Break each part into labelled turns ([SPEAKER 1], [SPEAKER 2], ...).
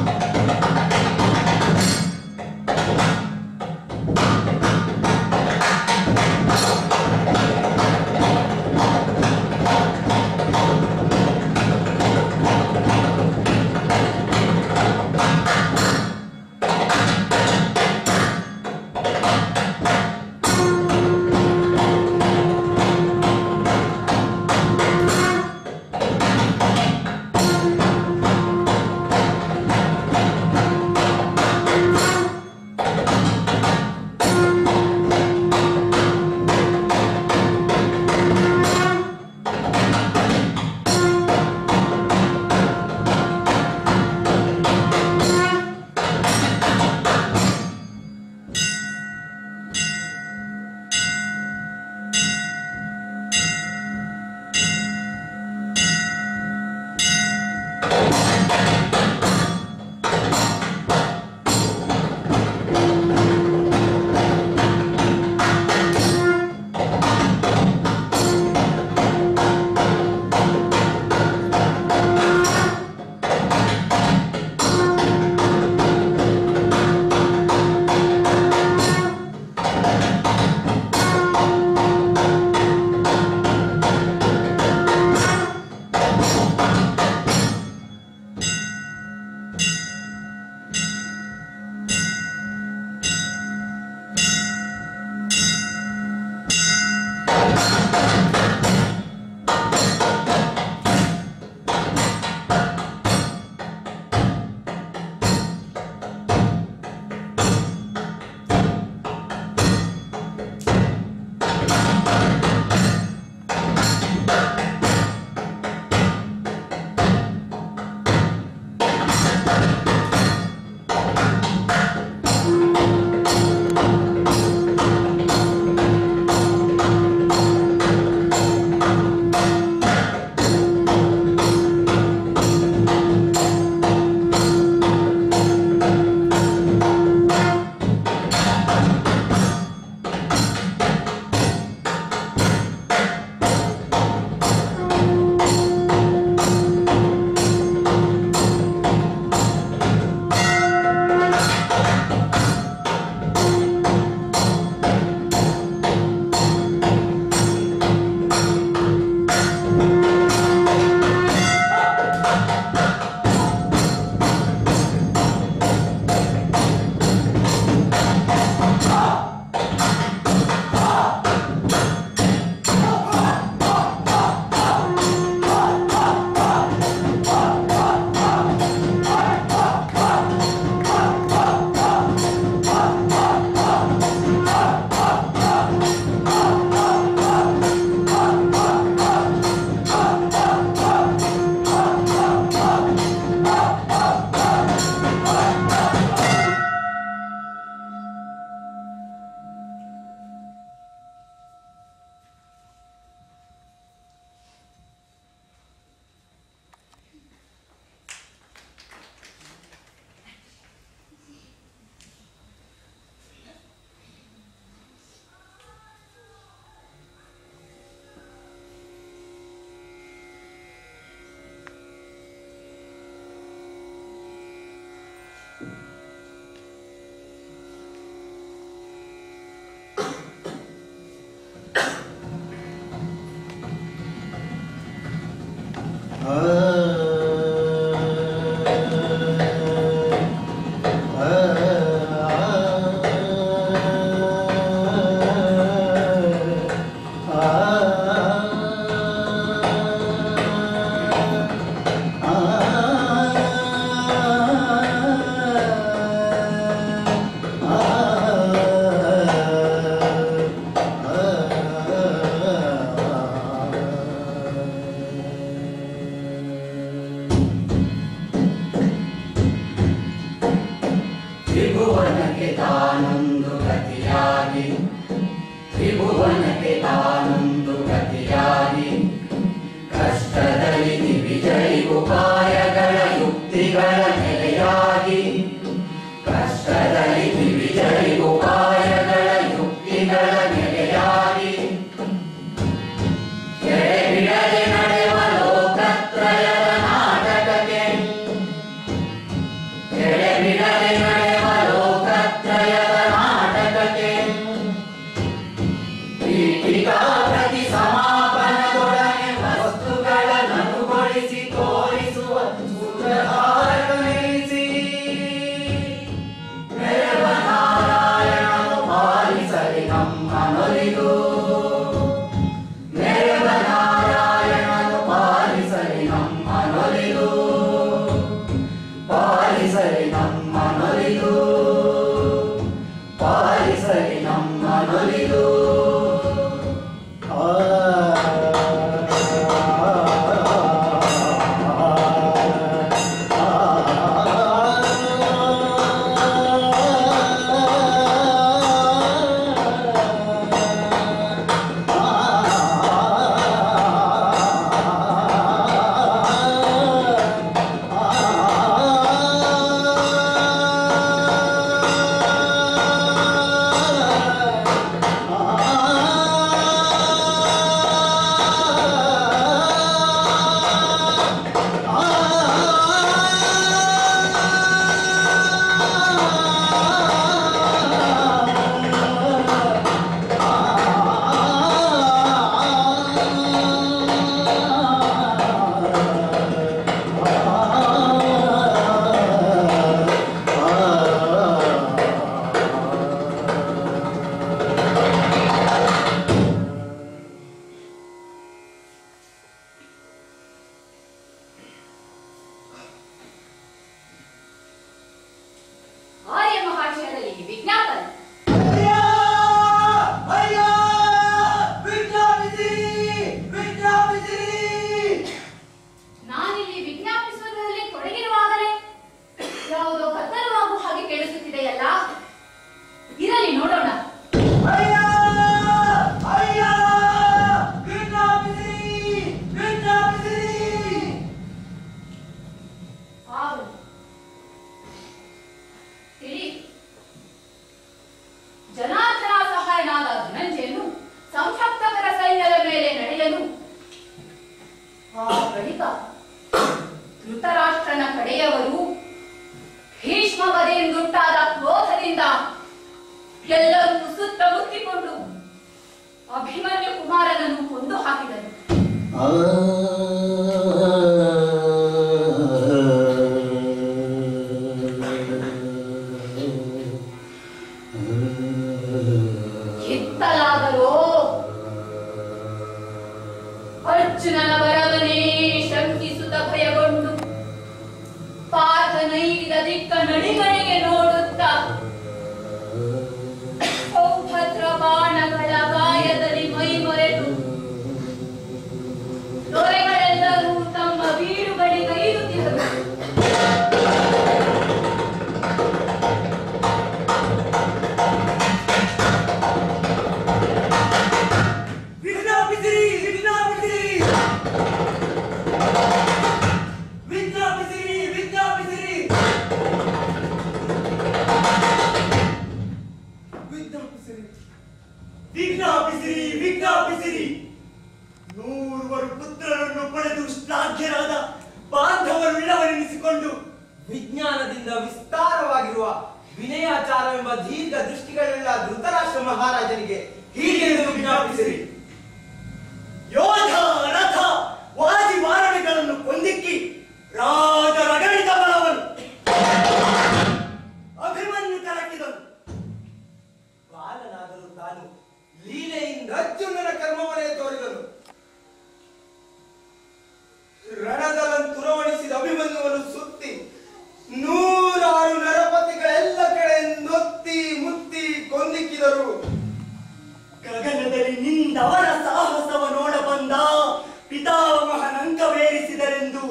[SPEAKER 1] ತ್ರಿಭುವನಕ್ಕೆ ತಾನೊಂದು ಗತಿಯಾಗಿ ತ್ರಿಭುವನಕ್ಕೆ ತಾನೊಂದು ಗತಿಯಾಗಿ ಕಷ್ಟದಲ್ಲಿ ವಿಜಯಿ ಉಪಾಯಗಳ ಯುಕ್ತಿಗಳ ನೆಲೆಯಾಗಿ ಕಷ್ಟದಲ್ಲಿ ವಿಜಯಿ ಉಪಾಯಗಳ ಯುಕ್ತಿಗಳ ನೆಲೆಯಾಗಿ ಎಡೆಬಿಡದೆ ನಡೆವ ಲೋಕತ್ರಯದ ನಾಟಕಕ್ಕೆ
[SPEAKER 2] ನೆರೆಯವರು ಭೀಷ್ಮ ವಧೆಯಿಂದುಂಟಾದ ಕ್ರೋಧದಿಂದ ಎಲ್ಲರೂ ಸುತ್ತ ಮುತ್ತಿಕೊಂಡು ಅಭಿಮನ್ಯು ಕುಮಾರನನ್ನು ಕೊಂದು ಹಾಕಿದರು ಎತ್ತಲಾಗಲೋ ಅರ್ಜುನನ ವರವನೇ ಶಂಕಿಸುತ್ತ ಭಯಗೊಂಡು ಪಾರ್ಥ ನೈರಿದ ದಿಕ್ಕ ನಡಿಗಳಿಗೆ ನೋಡುತ್ತಾ ಸೌಭದ್ರ ಬಾಣಗಳ ಗಾಯದಲ್ಲಿ ಮೈ ಮೊರೆತು ದೊರೆಗಳೆಲ್ಲರೂ ತಮ್ಮ ಬೀಡುಗಳಿಗೈದುತ್ತಿದ್ದರು
[SPEAKER 3] ವಿಜ್ಞಾಪಿಸಿರಿ ವಿಜ್ಞಾಪಿಸಿರಿ ವಿಜ್ಞಾಪಿಸಿರಿ ವಿಜ್ಞಾಪಿಸಿರಿ ವಿಜ್ಞಾಪಿಸಿರಿ ವಿಜ್ಞಾಪಿಸಿರಿ ವಿಜ್ಞಾಪಿಸಿರಿ ನೂರುವರು ಪುತ್ರರನ್ನು ಪಡೆದು ಶ್ಲಾಘ್ಯರಾದ ಬಾಂಧವರುಳ್ಳವರೆನಿಸಿಕೊಂಡು ವಿಜ್ಞಾನದಿಂದ ವಿಸ್ತಾರವಾಗಿರುವ ವಿನಯಾಚಾರವೆಂಬ ದೀರ್ಘ ದೃಷ್ಟಿಗಳುಳ್ಳ ಧೃತರಾಷ್ಟ್ರ ಮಹಾರಾಜನಿಗೆ ಹೀಗೆ ಎಂದು ವಿಜ್ಞಾಪಿಸಿರಿ ಯೋಧ ರಥ ವಾಜಿ ವಾರಣೆಗಳನ್ನು ಕೊಂದಿಕ್ಕಿ ರಾಜರ ಅಗಣಿತ ಬಲವನ್ನು ಅಭಿಮನ್ಯು ಕಲಕಿದನು ಬಾಲನಾದರೂ ತಾನು ಲೀಲೆಯಿಂದ ಅರ್ಜುನನ ಕರ್ಮವನ್ನೇ ತೋರಿದನು ರಣದಲಂತುರವಣಿಸಿದ ಅಭಿಮನ್ಯುವನ್ನು ಸುತ್ತಿ ನೂರಾರು ನರಪತಿಗಳೆಲ್ಲ ಕಡೆ ನೊತ್ತಿ ಮುತ್ತಿ ಕೊಂದಿಕ್ಕಿದರು ಗಗನದಲ್ಲಿ ನಿಂದವರ ಸಾಹಸವ ನೋಡ ಬಂದ ಪಿತಾಮಹನಂಕವೇರಿಸಿದರೆಂದು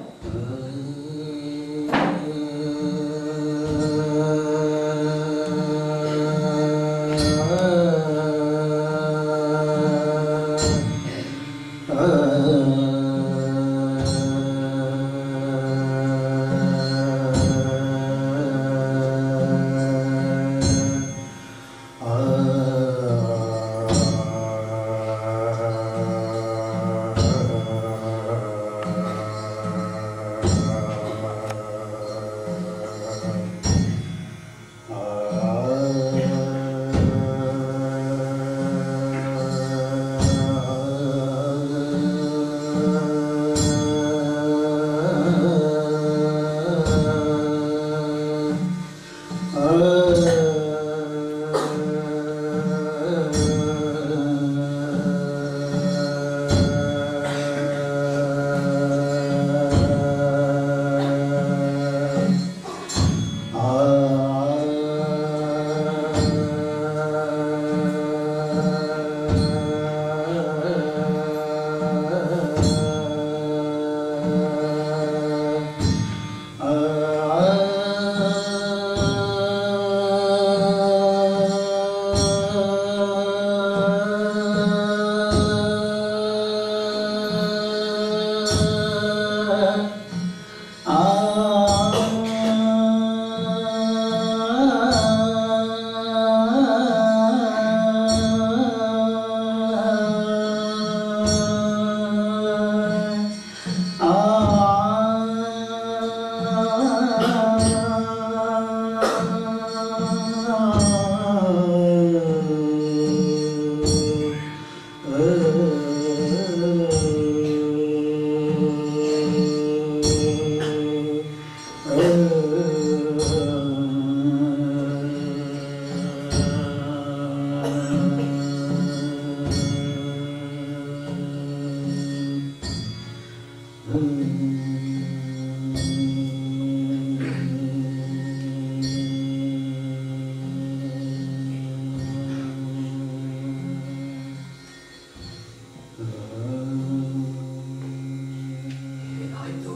[SPEAKER 1] ಏನಾಯ್ತು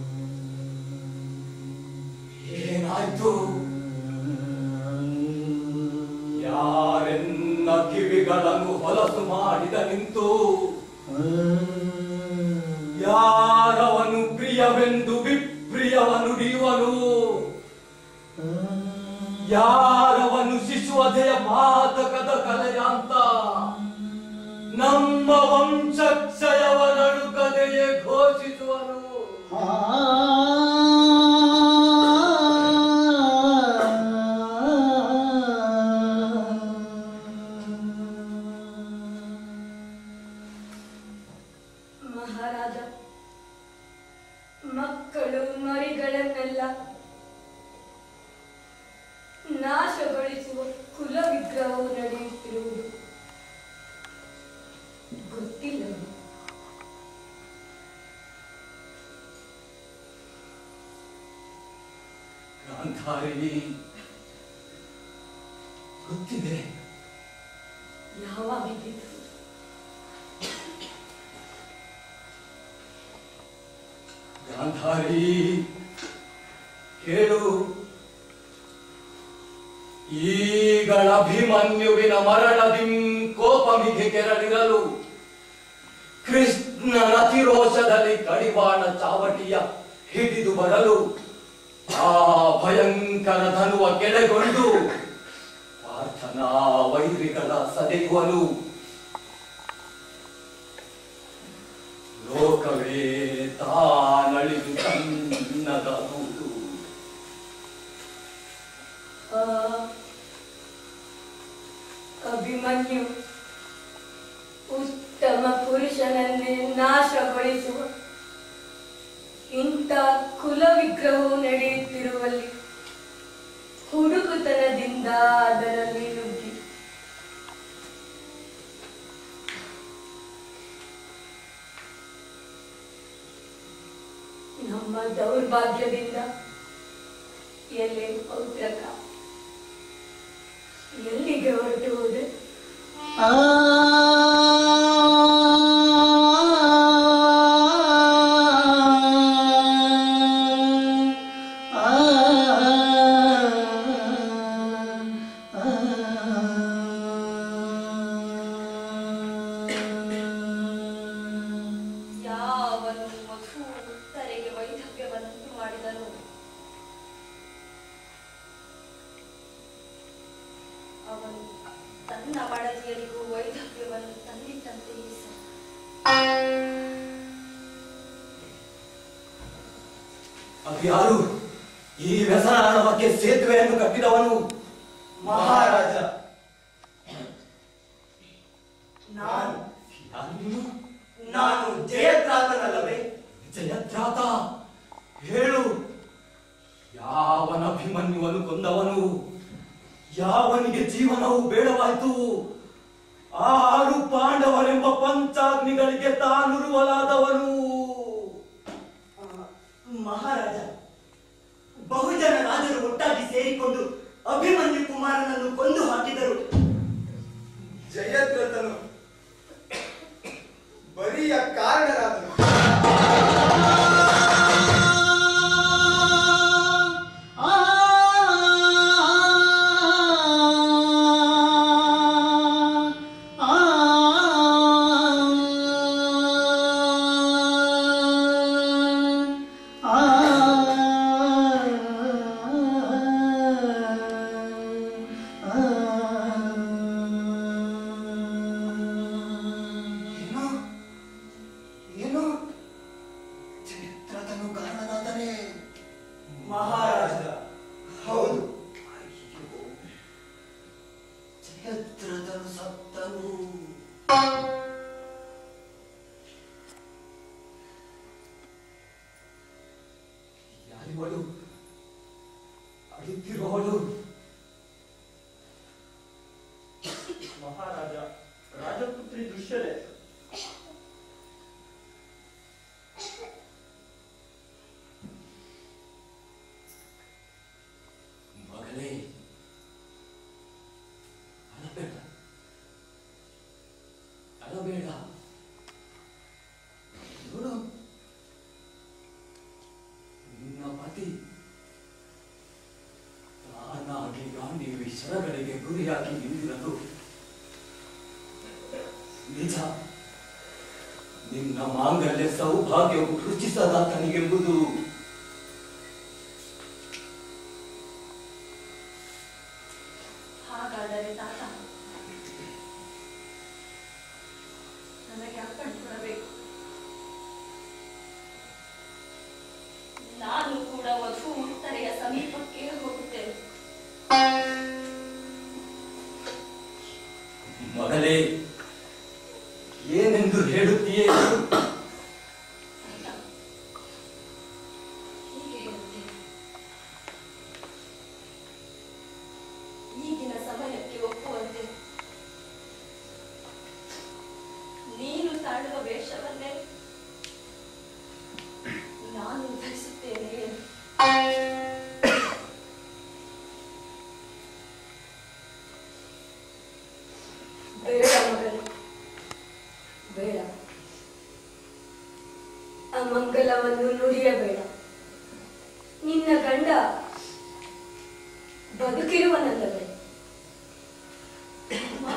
[SPEAKER 1] ಏನಾಯ್ತು ಯಾರೆನ್ನ ಕಿವಿಗಳನ್ನು ಹೊಲಸು ಮಾಡಿದ ನಿಂತು ಯಾರವನು ಪ್ರಿಯವೆಂದು ವಿಪ್ರಿಯವ ನುಡಿಯುವನು ಯಾರವನು ಶಿಶುವಧೆಯ ಪಾತಕದ ಕಲೆಯಾಂತ ನಮ್ಮ ವಂಶಕ್ಷಯವ ನಡುಕದೆಯೇ ಘೋಷಿಸುವನು
[SPEAKER 4] ಆ
[SPEAKER 1] ಗಾಂಧಾರಿ ಗೊತ್ತಿದೆ
[SPEAKER 2] ಯಾವಾಗಿದ್ದು
[SPEAKER 1] ಗಾಂಧಾರಿ ಕೇಳು ಈಗಳ ಅಭಿಮನ್ಯುವಿನ ಮರಣದಿಂ ಕೋಪಮಿಗೆ ಕೆರಳಿರಲು ಕೃಷ್ಣನ ಅತಿರೋಷದಲ್ಲಿ ಕಡಿವಾಣ ಚಾವಟಿಯ ಹಿಡಿದು ಬರಲು ಆ ಭಯಂಕರ ಧನುವ ಕೆಳಗೊಂಡು ಪ್ರಾರ್ಥನಾ ವೈರಿಗಳ ಸದೆಯುವನು ಲೋಕವೇ ತಾನಳಿದು ತನ್ನದಾಗುವುದು
[SPEAKER 2] ಆ ಅಭಿಮನ್ಯು ಉತ್ತಮ ಪುರುಷನನ್ನೇ ನಾಶಗೊಳಿಸುವ ಇಂಥ ಕುಲ ವಿಗ್ರಹವು ನಡೆಯುತ್ತಿರುವಲ್ಲಿ ಹುಡುಗುತನದಿಂದ ಅದರಲ್ಲಿ ನುಗ್ಗಿ ನಮ್ಮ ದೌರ್ಭಾಗ್ಯದಿಂದ ಎಲ್ಲಿ ಪೌತ್ರಕ ಎಲ್ಲಿಗೆ ಹೊರಟು ಹೋದೆ ಯಾವನು ಮಧು ಉತ್ತರೆಗೆ ವೈಧವ್ಯವನ್ನುಂಟು ಮಾಡಿದನು ಅವನು ತನ್ನ ಬಡದಿಯರಿಗೂ ವೈಧವ್ಯವನ್ನು ತಂದಿಟ್ಟಂತೆಯೇ ಸಹ
[SPEAKER 1] ಅದ್ಯಾರು ಈ ವ್ಯಸನಾಣವಕ್ಕೆ ಸೇತುವೆಯನ್ನು ಕಟ್ಟಿದವನು
[SPEAKER 3] ಮಹಾರಾಜ
[SPEAKER 2] ನಾನು
[SPEAKER 1] ಯಾರು ನೀನು?
[SPEAKER 3] ನಾನು ಜಯದ್ರಾತನಲ್ಲವೇ
[SPEAKER 1] ಜಯದ್ರಾತ ಹೇಳು ಯಾವನ ಅಭಿಮನ್ಯುವನ್ನು ಕೊಂದವನು ಯಾವನಿಗೆ ಜೀವನವು ಬೇಡವಾಯಿತು ಆ ಆರು ಪಾಂಡವನೆಂಬ ಪಂಚಾಗ್ನಿಗಳಿಗೆ ತಾನುರುವಲಾದವನು
[SPEAKER 4] ಮಹಾರಾಜ ಬಹುಜನ ರಾಜರು ಒಟ್ಟಾಗಿ ಸೇರಿಕೊಂಡು ಅಭಿಮನ್ಯು ಕುಮಾರನನ್ನು ಕೊಂದು ಹಾಕಿದರು
[SPEAKER 3] ಜಯದ್ರಥನು ಬರಿಯ ಕಾರಣರಾದನು
[SPEAKER 4] ಏನು ಏನು ಚರಿತ್ರತನು ಕಾರಣನಾದನೇ
[SPEAKER 3] ಮಹಾರಾಜ ಹೌದು
[SPEAKER 4] ಜಯದ್ರಥನು ಸತ್ತನು
[SPEAKER 1] ಯಾರಿವಳು ಅಳುತ್ತಿರುವವಳು
[SPEAKER 4] ಮಹಾರಾಜ ರಾಜಪುತ್ರಿ ದುಶ್ಯಲೆ
[SPEAKER 1] ಮಗನೇ ಅಳಬೇಡ ಅಳಬೇಡ ನೋಡು ನಿನ್ನ ಪತಿ ತಾನಾಗಿ ಗಾಂಧೀವಿ ಶರಗಳಿಗೆ ಗುರಿಯಾಗಿ ನಿಂತಿರಲು ನಿಜ ನಿನ್ನ ಮಾಂಗಲ್ಯ ಸೌಭಾಗ್ಯವು ರುಚಿಸದಾತನಿಗೆಂಬುದು
[SPEAKER 2] ಹಾಗಾದರೆ ತಾತ ನನಗೆ ಅಪ್ಪಣೆ ಕೊಡಬೇಕು ನಾನು ಕೂಡ ವಧು ಉತ್ತರೆಯ ಸಮೀಪಕ್ಕೆ ಹೋಗುತ್ತೇನೆ
[SPEAKER 1] ಮಗಳೇ ಏನೆಂದು ಹೇಳುತ್ತೀಯೇ
[SPEAKER 2] ತಾತ, ಹೀಗೆ ಹೇಳುತ್ತೇನೆ ಈಗಿನ ಸಮಯಕ್ಕೆ ಒಪ್ಪುವ ವಿಚಾರವನ್ನು ನುಡಿಯಬೇಡ ನಿನ್ನ ಗಂಡ ಬದುಕಿರುವನಲ್ಲವೇ ಅಮ್ಮ,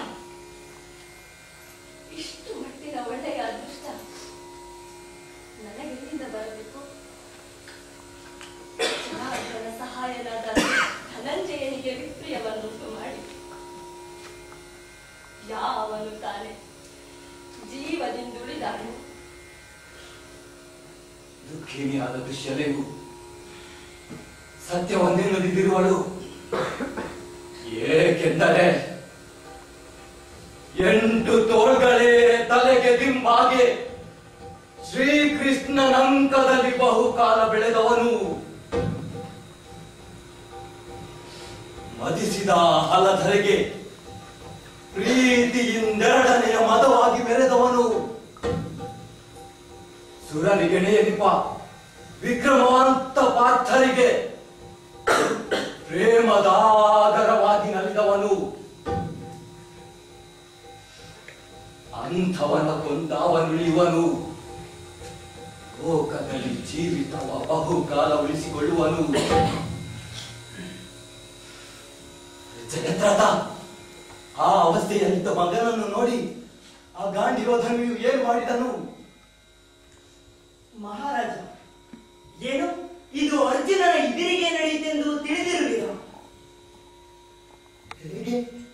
[SPEAKER 2] ಇಷ್ಟು ಮಟ್ಟಿನ ಒಳ್ಳೆಯ ಅದೃಷ್ಟ ನನಗೆಲ್ಲಿಂದ ಬರಬೇಕು ಜನಾರ್ದನ ಸಹಾಯನಾದ ಧನಂಜಯನಿಗೆ ವಿಪ್ರಿಯವನ್ನುಂಟು ಮಾಡಿ ಯಾವನು ತಾನೆ ಜೀವದಿಂದುಳಿದಾನು
[SPEAKER 1] ದುಃಖಿಣಿಯಾದ ದುಶ್ಯಲೆಗೂ ಸತ್ಯವನ್ನೇ ನುಡಿದಿರುವಳು ಏಕೆಂದರೆ ಎಂಟು ತೋಳ್ಗಳೇ ತಲೆಗೆ ದಿಂಬಾಗೆ ಶ್ರೀಕೃಷ್ಣನಂಕದಲ್ಲಿ ಬಹುಕಾಲ ಬೆಳೆದವನು ಮದಿಸಿದ ಹಲಧರೆಗೆ ಪ್ರೀತಿಯಿಂದೆರಡನೆಯ ಮದವಾಗಿ ಬೆರೆದವನು ಸುರನಿಗೆ ನೇರಿಪ ವಿಕ್ರಮವಂತ ಪಾರ್ಥರಿಗೆ ಪ್ರೇಮದಾಗರವಾಗಿ ನಲಿದವನು ಅಂಥವನ ಕೊಂದಾವನುಳಿಯುವನು ಲೋಕದಲ್ಲಿ ಜೀವಿತವ ಬಹುಕಾಲ ಉಳಿಸಿಕೊಳ್ಳುವನು ಜಗತ್ರಥ ಆ ಅವಸ್ಥೆಯಲ್ಲಿದ್ದ ಮಗನನ್ನು ನೋಡಿ ಆ ಗಾಂಧಿಯೋಧನಿಯು ಏನು ಮಾಡಿದನು
[SPEAKER 5] ಮಹಾರಾಜ ಏನು ಇದು ಅರ್ಜುನನ ಇದಿರಿಗೆ ನಡೆಯಿತೆಂದು ತಿಳಿದಿರುವಿರ
[SPEAKER 1] ಹೇಗೆ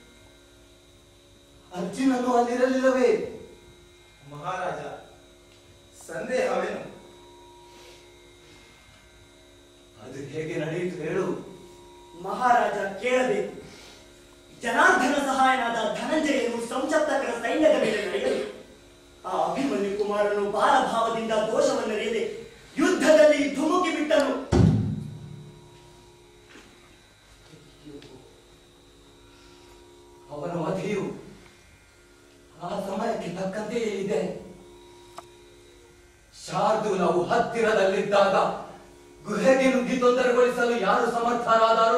[SPEAKER 1] ಅರ್ಜುನನು ಅಲ್ಲಿರಲಿಲ್ಲವೇ
[SPEAKER 3] ಮಹಾರಾಜ ಸಂದೇಹವೇನು
[SPEAKER 1] ಅದು ಹೇಗೆ ನಡೆಯಿತು ಹೇಳು
[SPEAKER 5] ಮಹಾರಾಜ ಕೇಳಬೇಕು ಜನಾರ್ದನ ಸಹಾಯನಾದ ಧನಂಜಯನು ಸಂಸಪ್ತಕರ ಸೈನ್ಯದ ಮೇಲೆ ನಡೆಯಲು ಆ ಅಭಿಮನ್ಯು ಕುಮಾರನು ಬಾಲಭಾವದಿಂದ ದೋಷವನ್ನರಿಯದೆ ಯುದ್ಧದಲ್ಲಿ ಧುಮುಕಿ ಬಿಟ್ಟನು
[SPEAKER 1] ಅವನ ವಧೆಯು ಆ ಸಮಯಕ್ಕೆ ತಕ್ಕಂತೆಯೇ ಇದೆ ಶಾರ್ದೂಲವು ಹತ್ತಿರದಲ್ಲಿದ್ದಾಗ ಗುಹೆಗೆ ನುಗ್ಗಿ ತೊಂದರೆಗೊಳಿಸಲು ಯಾರು ಸಮರ್ಥರಾದರು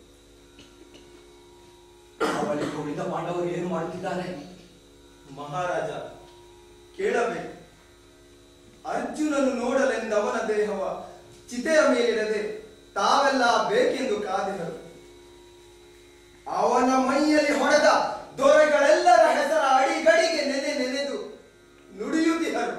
[SPEAKER 1] ಅವಳಿಗೆ ಉಳಿದ ಪಾಂಡವರು ಏನು ಮಾಡುತ್ತಿದ್ದಾರೆ
[SPEAKER 3] ಮಹಾರಾಜ ಕೇಳಬೇಕು ಅರ್ಜುನನು ನೋಡಲೆಂದವನ ದೇಹವ ಚಿತೆಯ ಮೇಲಿಡದೆ ತಾವೆಲ್ಲ ಬೇಕೆಂದು ಕಾದಿದರು ಅವನ ಮೈಯಲ್ಲಿ ಹೊಡೆದ ದೊರೆಗಳೆಲ್ಲರ ಹೆಸರ ಅಡಿಗಡಿಗೆ ನೆನೆ ನೆನೆದು ನುಡಿಯುತ್ತಿದ್ದರು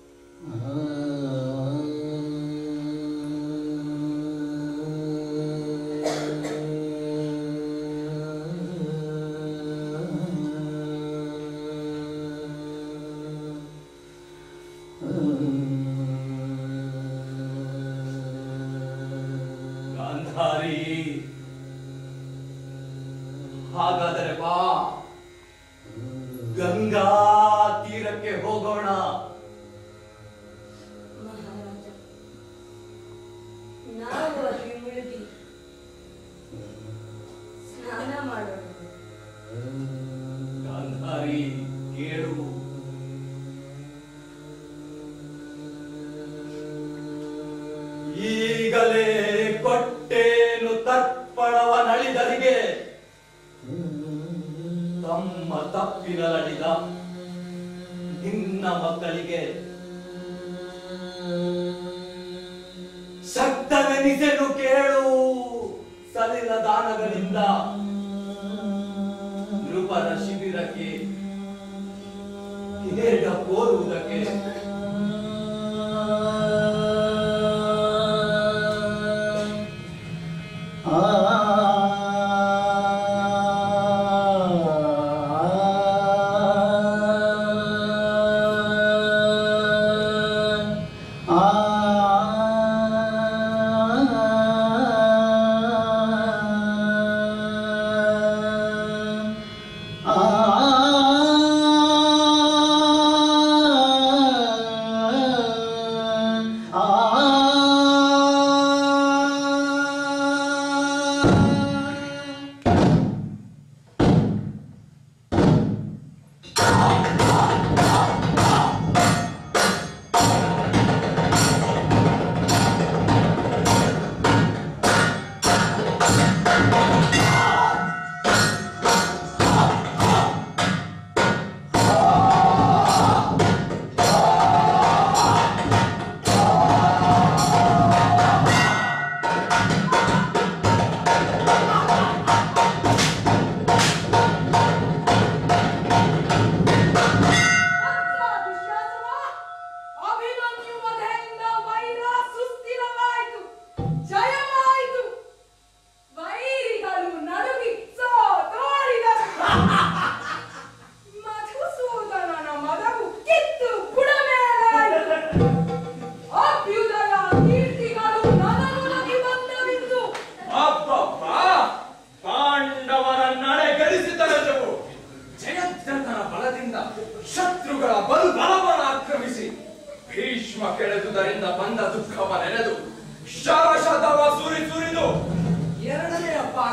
[SPEAKER 1] ಗಾಂಧಾರಿ ಹಾಗಾದರೆ ಬಾ ಗಂಗಾ ತೀರಕ್ಕೆ ಹೋಗೋಣ
[SPEAKER 2] ಮಹಾರಾಜ ನಾವು ಅಲ್ಲಿ ಮುಳುಗಿ ಸ್ನಾನ ಮಾಡೋಣ
[SPEAKER 1] ಗಾಂಧಾರಿ ಕೇಳು ಈಗಲೇ ಕೊಟ್ಟೇನು ತರ್ಪಣವ ನಳಿದರಿಗೆ ತಮ್ಮ ತಪ್ಪಿನ ನಡಿದ ನಿನ್ನ ಮಕ್ಕಳಿಗೆ ಶಕ್ತವೆನಿಸೆನು ಕೇಳು ಸಲಿಲ ದಾನಗಳಿಂದ ನೃಪರ ಶಿಬಿರಕ್ಕೆ ಕಿರೀಟ ಕೋರುವುದಕ್ಕೆ
[SPEAKER 4] ಆ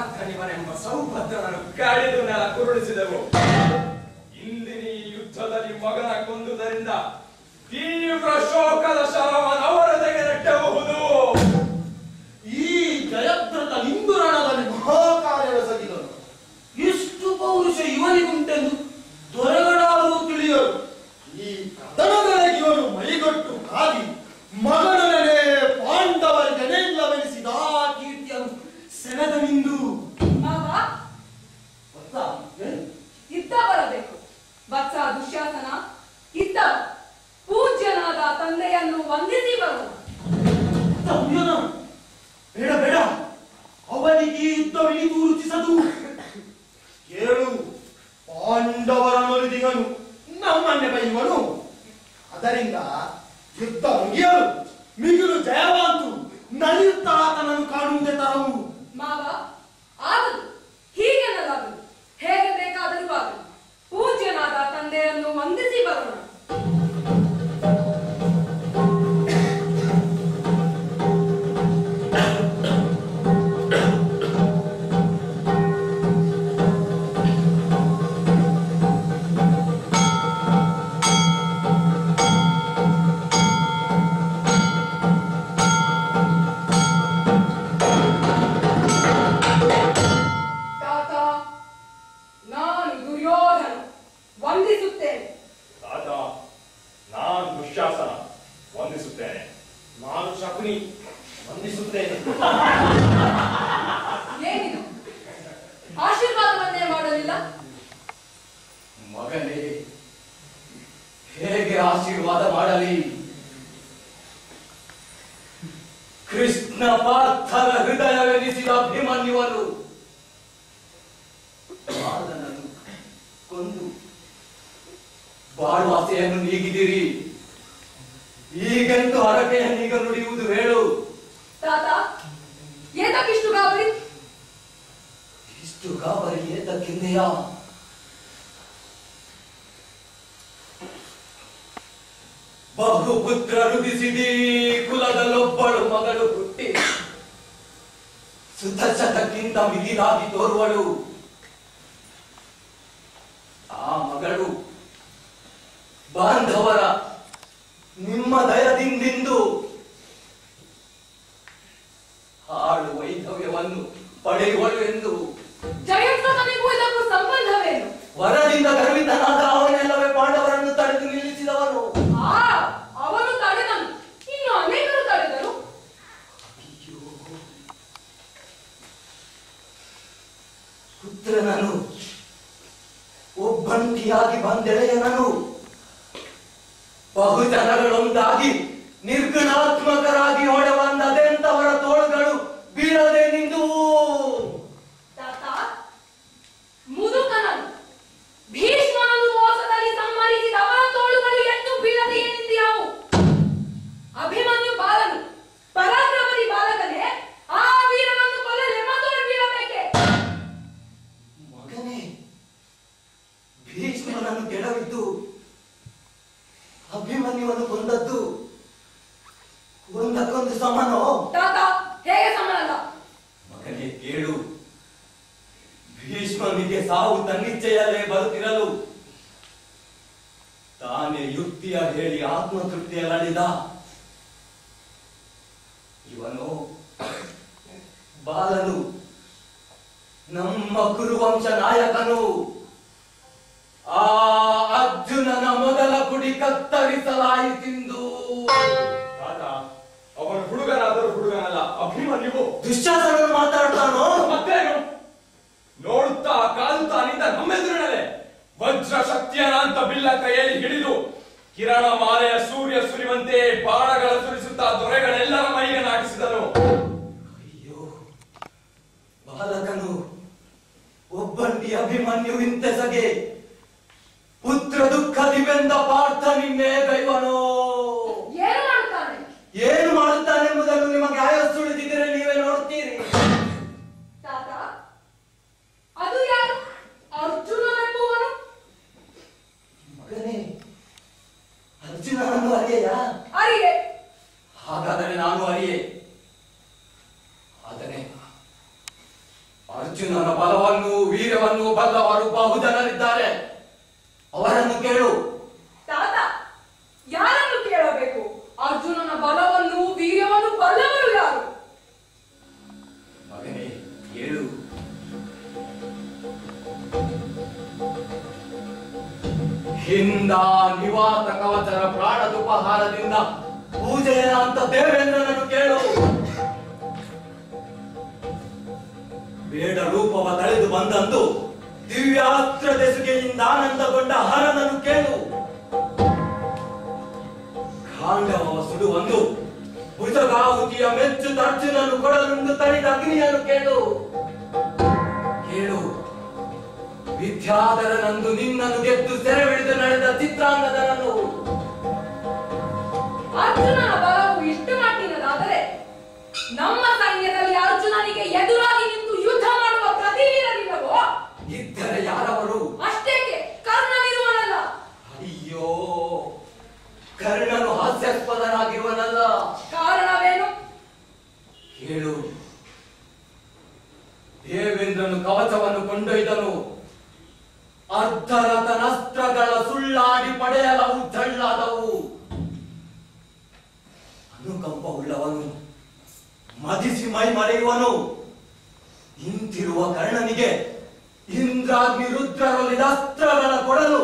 [SPEAKER 6] ಪಾರ್ಥನಿವನೆಂಬ ಸೌಭದ್ರನನ್ನು ಕಡಿದು ನೆಲ ಕುರುಳಿಸಿದೆವು ಇಂದಿನ ಈ ಯುದ್ಧದಲ್ಲಿ ಮಗನ ಕೊಂದುದರಿಂದ ತೀವ್ರ ಶೋಕದ ಶರವನ್ನು ಅವರದೆಗೆ ನೆಟ್ಟಬಹುದು
[SPEAKER 4] ಈ ಜಯದ್ರಥ ಇಂದುರಣದಲ್ಲಿ ಮಹಾಕಾರ್ಯವೆಸಗಿದನು ಇಷ್ಟು ಪೌರುಷ ಇವನಿಗುಂಟೆಂದು ದೊರೆಗಳಾದರೂ ತಿಳಿಯರು ಈ ಕದನಗಳಿಗೆ ಇವರು ಮೈಗಟ್ಟು ಕಾದಿ ಮಗನೊಡನೆ ಪಾಂಡವರಿಗೆ ಇಲ್ಲವೆನಿಸಿದ ಆ ಕೀರ್ತಿಯನ್ನು ಸೆಳೆದನಿಂದು
[SPEAKER 7] ಮಾವ
[SPEAKER 4] ಗೊತ್ತಾ ಏನು?
[SPEAKER 7] ಇತ್ತ ಬರಬೇಕು ವತ್ಸ ದುಶ್ಯಾಸನ ಇತ್ತ ಪೂಜ್ಯನಾದ ತಂದೆಯನ್ನು ವಂದಿಸಿ ಬರೋಣ
[SPEAKER 4] ತಮ್ಯನ ಬೇಡ ಬೇಡ ಅವನಿಗೆ ಈ ಯುದ್ಧವಿನಿತು ರುಚಿಸದು ಕೇಳು ಪಾಂಡವರ ನುಲಿದಿಗನು ನಮ್ಮನ್ನೇ ಬೈಯುವನು ಅದರಿಂದ ಯುದ್ಧ ಮುಗಿಯಲು ಮಿಗಿಲು ಜಯವಂತು ನಲಿಯುತ್ತಾ ಆತನನ್ನು ಕಾಣುವುದೇ ತರವು
[SPEAKER 7] ಮಾವ ಆಗದು ಹೀಗೆನ್ನಲಾಗದು ಹೇಗೆ ಬೇಕಾದರೂ ಆಗದು ಪೂಜ್ಯನಾದ ತಂದೆಯನ್ನು ವಂದಿಸಿ ಬರೋಣ ತಾತ ನಾನು ದುರ್ಯೋಧನ ವಂದಿಸುತ್ತೇನೆ
[SPEAKER 6] ತಾತ ನಾನು ದುಶ್ಯಾಸನ ವಂದಿಸುತ್ತೇನೆ
[SPEAKER 4] ನಾನು ಶಕುನಿ ವಂದಿಸುತ್ತೇನೆ
[SPEAKER 7] ಏನಿದು ಆಶೀರ್ವಾದವನ್ನೇ ಮಾಡಲಿಲ್ಲ
[SPEAKER 1] ಮಗನೇ ಹೇಗೆ ಆಶೀರ್ವಾದ ಮಾಡಲಿ ಕೃಷ್ಣ ಪಾರ್ಥನ ಹೃದಯವೆನಿಸಿದ ಅಭಿಮನ್ಯುವನು ಬಾಲನನ್ನು ಕೊಂದು ಬಾಳುವಾಸೆಯನ್ನು ನೀಗಿದಿರಿ ಈಗೆಂದು ಹರಕೆಯನ್ನೀಗ ನುಡಿಯುವುದು ಹೇಳು
[SPEAKER 7] ತಾತ ಏತಕ್ಕಿಷ್ಟು ಗಾಬರಿ
[SPEAKER 1] ಇಷ್ಟು ಗಾಬರಿ ಏತಕ್ಕಿಂದೆಯಾ ಬಹುಪುತ್ರ ರುದಿಸಿದಿ ಕುಲದಲ್ಲೊಬ್ಬಳು ಮಗಳು ಹುಟ್ಟಿ ಸುತಶತಕ್ಕಿಂತ ಮಿಗಿಲಾಗಿ ತೋರುವಳು ಆ ಮಗಳು ಬಾಂಧವರ ನಿಮ್ಮ ದಯದಿಂದಿಂದು ಹಾಳು ವೈಧವ್ಯವನ್ನು ಪಡೆಯುವಳು ಎಂದು
[SPEAKER 7] ಜಯದ್ರಥನಿಗೂ ಇದಕ್ಕೂ ಸಂಬಂಧವೇನು
[SPEAKER 1] ವರದಿಂದ ಗರ್ವಿತನಾದ ಅವನೆಲ್ಲವೇ ಪಾಂಡವರನ್ನು ತಡೆದು ನಿಲ್ಲಿಸಿದವನು
[SPEAKER 7] ಆ ಅವನು ತಡೆದನು ಇನ್ನು ಅನೇಕರು ತಡೆದರು
[SPEAKER 1] ಅಯ್ಯೋ. ಪುತ್ರನನು ಒಬ್ಬಂಟಿಯಾಗಿ ಬಂದೆಳೆಯನನು ಬಹುಜನಗಳೊಂದಾಗಿ ನಿರ್ಗುಣಾತ್ಮಕರಾಗಿ ಹೊಡೆವಂದದೆಂತವರ ತೋಳುಗಳು ಬೀಳದೆ ನಿಂದು
[SPEAKER 7] ತಾತ ಮುದುಕನನು ಭೀಷ್ಮನನ್ನು ಮೋಸದಲ್ಲಿ ಸಂಹರಿಸಿದ ಅವರ ತೋಳುಗಳು ಎಂದು ಬೀಳದೆ ಏನಿದೆಯಾವು ಅಭಿಮನ್ಯು ಬಾಲನು ಪರಾಕ್ರಮದಿ ಬಾಲಕನೇ ಆ ವೀರನನ್ನು ಕೊಲ್ಲಲೆ ಮತ್ತೊಂದು ಬೀಳಬೇಕೆ
[SPEAKER 1] ಮಗನೇ ಭೀಷ್ಮನನ್ನು ಕೆಡವಿದ್ದು ಅಭಿಮನ್ಯುವನ್ನು ಕೊಂದದ್ದು ಒಂದಕ್ಕೊಂದು ಸಮಾನೋ
[SPEAKER 7] ತಾತ ಹೇಗೆ ಸಮನಲ್ಲ
[SPEAKER 1] ಮಗನೇ ಕೇಳು ಭೀಷ್ಮನಿಗೆ ಸಾವು ತನ್ನಿಚ್ಛೆಯಲ್ಲೇ ಬರುತ್ತಿರಲು ತಾನೇ ಯುಕ್ತಿಯ ಹೇಳಿ ಆತ್ಮತೃಪ್ತಿಯಲ್ಲಿದ ಇವನು ಬಾಲನು ನಮ್ಮ ಕುರುವಂಶ ನಾಯಕನು ಆ ಅರ್ಜುನನ ಮೊದಲ ಕುಡಿ ಕತ್ತರಿಸಲಾಯಿತೆಂದು
[SPEAKER 6] ತಾತ ಅವನು ಹುಡುಗನಾದರೂ ಹುಡುಗನಲ್ಲ ಅಭಿಮನ್ಯುವು
[SPEAKER 1] ದುಶ್ಯಾಸನನು ಮಾತಾಡ್ತಾನೋ
[SPEAKER 6] ಮತ್ತೇನು ನೋಡುತ್ತಾ ಕಾದುತ್ತಾ ನಿಂತ ನಮ್ಮೆದುರಿನಲ್ಲೇ ವಜ್ರ ಶಕ್ತಿಯನಾಂತ ಬಿಲ್ಲ ಕೈಯಲ್ಲಿ ಹಿಡಿದು ಕಿರಣ ಮಾಲೆಯ ಸೂರ್ಯ ಸುರಿವಂತೆ ಬಾಣಗಳ ಸುರಿಸುತ್ತಾ ದೊರೆಗಳೆಲ್ಲರ ಮೈಗೆ ನಾಟಿಸಿದನು
[SPEAKER 1] ಅಯ್ಯೋ ಬಾಲಕನು ಒಬ್ಬಂಟಿ ಅಭಿಮನ್ಯುವಿಂತೆಸಗೆ ಪುತ್ರ ದುಃಖದಿ ಬೆಂದ ಪಾರ್ಥ ನಿನ್ನೆ ಗೈವನೋ
[SPEAKER 7] ಏನು ಮಾಡುತ್ತಾನೆ
[SPEAKER 1] ಏನು ಮಾಡುತ್ತಾನೆಂಬುದನ್ನು ನಿಮಗೆ ಆಯಸ್ಸು ಉಳಿದಿದ್ದರೆ ನೀವೇ ನೋಡ್ತೀರಿ
[SPEAKER 7] ತಾತ ಅದು ಯಾರು ಅರ್ಜುನನೆಂಬುವನು
[SPEAKER 1] ಮಗನೇ ಅರ್ಜುನನನ್ನು ಅರಿಯೆಯಾ
[SPEAKER 7] ಅರಿಯೆ
[SPEAKER 1] ಹಾಗಾದರೆ ನಾನು ಅರಿಯೆ ಆದರೆ ಅರ್ಜುನನ ಬಲವನ್ನು ವೀರ್ಯವನ್ನು ಬಲ್ಲವರು ಬಹುಜನರಿದ್ದಾರೆ ಅವರನ್ನು ಕೇಳು
[SPEAKER 7] ತಾತ ಯಾರನ್ನು ಕೇಳಬೇಕು ಅರ್ಜುನನ ಬಲವನ್ನು ವೀರ್ಯವನ್ನು ಬಲ್ಲವರು ಯಾರು
[SPEAKER 1] ಮಗನೇ ಹೇಳು ಹಿಂದ ನಿವಾತ ಕವಚರ ಪ್ರಾಣದುಪಹಾರದಿಂದ ಪೂಜೆಯ ಅಂತ ದೇವೇಂದ್ರನನ್ನು ಕೇಳು ಬೇಡ ರೂಪವ ತಳೆದು ಬಂದಂದು ದಿವ್ಯಾಸ್ತ್ರ ಬೆಸುಗೆಯಿಂದ ಆನಂದಗೊಂಡ ಹರನನ್ನು ಕೇಳು ಖಾಂಡವ ಸುಡುವಂದು ಭುಜಗಾಹುತಿಯ ಮೆಚ್ಚು ಅರ್ಜುನನು ಕೊಡಲುಂಡು ತಣಿದ ಅಗ್ನಿಯನ್ನು ಕೇಳು ಕೇಳು ವಿದ್ಯಾಧರನಂದು ನಿನ್ನನ್ನು ಗೆದ್ದು ಸೆರೆಬಿಡಿದು ನಡೆದ ಚಿತ್ರಾಂಗದನನ್ನು
[SPEAKER 7] ಅರ್ಜುನನ ಬಲವು ಇಷ್ಟು ಮಟ್ಟಿನದಾದರೆ ನಮ್ಮ ಸೈನ್ಯದಲ್ಲಿ ಅರ್ಜುನನಿಗೆ ಎದುರಾಗಿ ನಿಂತು ಯುದ್ಧ ಮಾಡುವ ಪ್ರತಿವೀರರಿಲ್ಲವೋ
[SPEAKER 1] ಇದ್ದರೆ ಯಾರವರು
[SPEAKER 7] ಅಷ್ಟೇಕೆ ಕರ್ಣನಿರುವನಲ್ಲ
[SPEAKER 1] ಅಯ್ಯೋ ಕರ್ಣನು ಹಾಸ್ಯಾಸ್ಪದನಾಗಿರುವನಲ್ಲ
[SPEAKER 7] ಕಾರಣವೇನು
[SPEAKER 1] ಕೇಳು ದೇವೇಂದ್ರನು ಕವಚವನ್ನು ಕೊಂಡೊಯ್ದನು ಅರ್ಧರಥನಸ್ತ್ರಗಳ ಸುಳ್ಳಾಡಿ ಪಡೆಯಲವು ಜಳ್ಳಾದವು ಅನುಕಂಪ ಉಳ್ಳವನು ಮದಿಸಿ ಮೈ ಮರೆಯುವನು ಇಂತಿರುವ ಕರ್ಣನಿಗೆ ಇಂದ್ರಾಗ್ನಿ ರುದ್ರರೊಲಿದ ಅಸ್ತ್ರಗಳ ಕೊಡಲು